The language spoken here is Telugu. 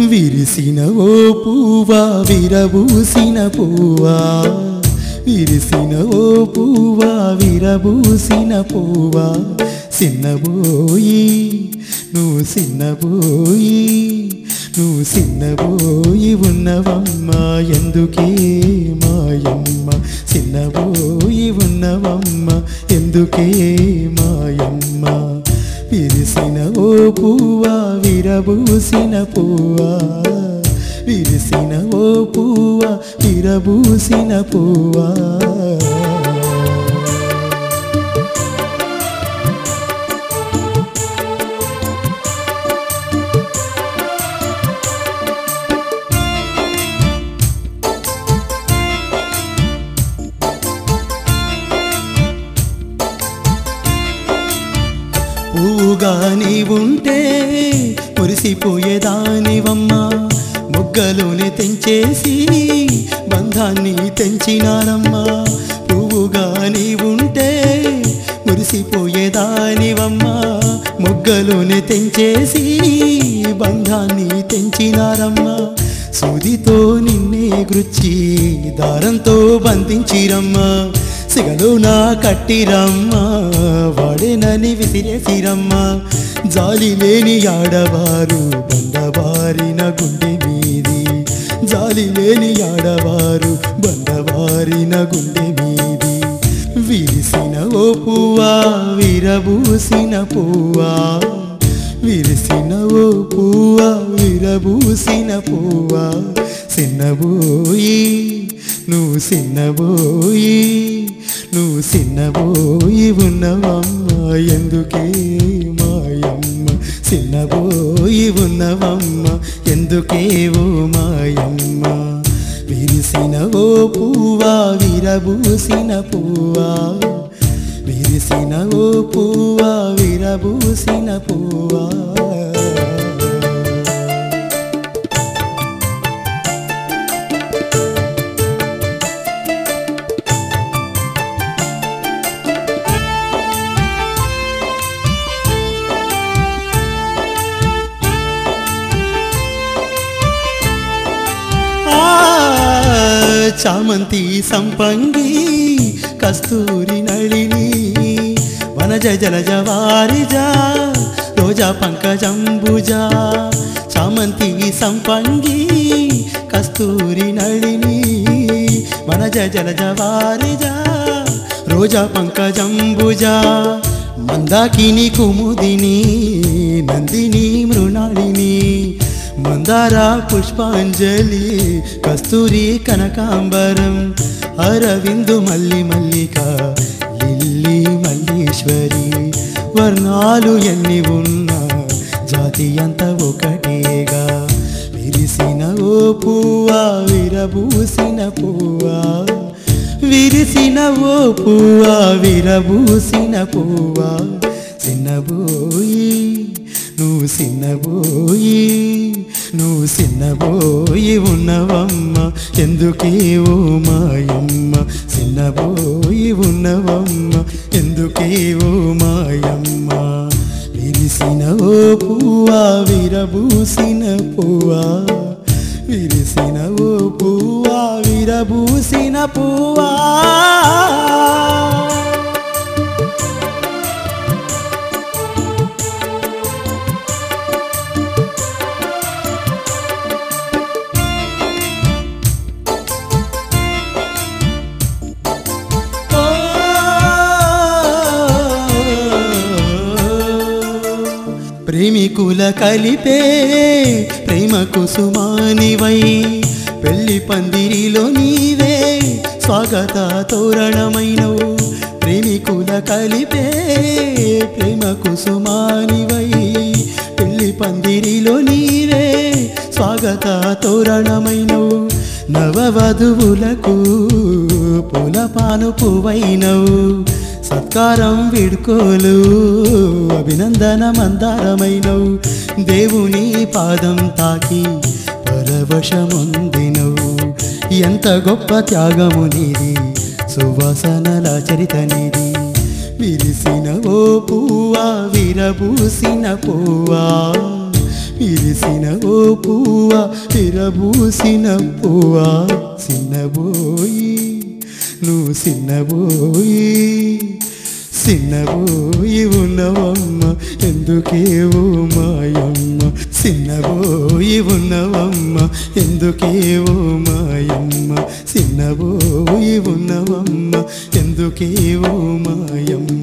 విరిసిన ఓ పువ్వా విరబూసిన పువ్వా విరిసిన ఓ పువ్వా విరబూసిన పువ్వా చిన్నబోయి నువ్వు చిన్నబోయి నువ్వు చిన్నబోయి ఉన్నవమ్మా ఎందుకే మాయమ్మ చిన్నబోయి ఉన్నవమ్మ ఎందుకే మాయమ్మ విరిసిన ఓ పువ్వా విరబూసిన పువ్వా విరిసిన ఓ పువ్వా విరబూసిన పువ్వా పువ్వుగా నీవుంటే మురిసిపోయేదానివమ్మా మొగ్గలోనే తెంచేసి బంధాన్ని తెంచినారమ్మా పువ్వుగా నీవుంటే మురిసిపోయేదానివమ్మా మొగ్గలోనే తెంచేసి బంధాన్ని తెంచినారమ్మా సూదితో నిన్నే గుచ్చి దారంతో బంధించిరమ్మా సిగలో నా కట్టిరమ్మా వాడేనని విసిరేసిరమ్మా జాలి లేని ఆడవారు బండవారిన గుండె మీది జాలి లేని ఆడవారు బండవారిన గుండె మీది విరిసిన ఓ పువ్వా విరబూసిన పువ్వా విరిసిన ఓ పువ్వా విరబూసిన పువ్వా చిన్నబోయి నువ్వు చిన్నబోయి నువ్వు చిన్నబోయి ఉన్నవమ్మ ఎందుకే మాయమ్మ చిన్నబోయి ఉన్నవమ్మ ఎందుకే ఓ మాయమ్మ విరిసిన ఓ పువ్వా విరబూసిన పువ్వా విరిసిన ఓ పువ్వా విరబూసిన పువ్వా ఆ, చామంతి సంపంగి కస్తూరి నళిని వనజ జలజ వారిజా రోజా పంకజంబుజా చామంతి సంపంగి కస్తూరి నళిని వనజ జలజ వారిజా రోజా పంకజంబుజా మందాకిని కుముదిని నందిని మృణాళిని మందార పుష్పాంజలి కస్తూరి కనకాంబరం అరవిందు మల్లి మల్లిక లిల్లీ మల్లీశ్వరి వర్ణాలు ఎన్ని ఉన్నా జాతి అంత ఒకటేగా విరిసిన ఓ పువ్వా విరబూసిన పువ్వా విరిసిన ఓ పువ్వా విరబూసిన పువ్వా చిన్నబోయి నువ్వు చిన్నబోయి నువ్వు చిన్నబోయి ఉన్నవమ్మ ఎందుకే ఓ మాయమ్మ చిన్నబోయి ఉన్నవమ్మ ఎందుకే ఓ మాయమ్మ విరిసిన ఓ పువ్వా విరబూసిన పువ్వా విరిసిన ఓ పువ్వా విరబూసిన పువ్వా ప్రేమికుల కలిపే ప్రేమ కుసుమానివై పెళ్లి పందిరిలో నీవే స్వాగత తోరణమైనవు ప్రేమికుల కలిపే ప్రేమ కుసుమానివై పెళ్లి పందిరిలో నీవే స్వాగత తోరణమైనవు నవవధువులకు పూలపాను పువ్వైనవు సత్కారం విడుకోలు అభినందన మందారమైనవు దేవుని పాదం తాకి పరవశముందినవు ఎంత గొప్ప త్యాగము నీది సువాసనల చరిత నీది విరిసిన ఓ పువ్వా విరబూసిన పువ్వా విరిసిన ఓ పువ్వా విరబూసిన పువ్వా చిన్నబోయి నువ్వు చిన్నబోయి చిన్నబోయి ఉన్నవమ్మ ఎందుకేవో మాయమ్మ చిన్నబోయి ఉన్నవమ్మ ఎందుకేవో మాయమ్మ చిన్నబోయి ఉన్నవమ్మ ఎందుకేవో మాయమ్మ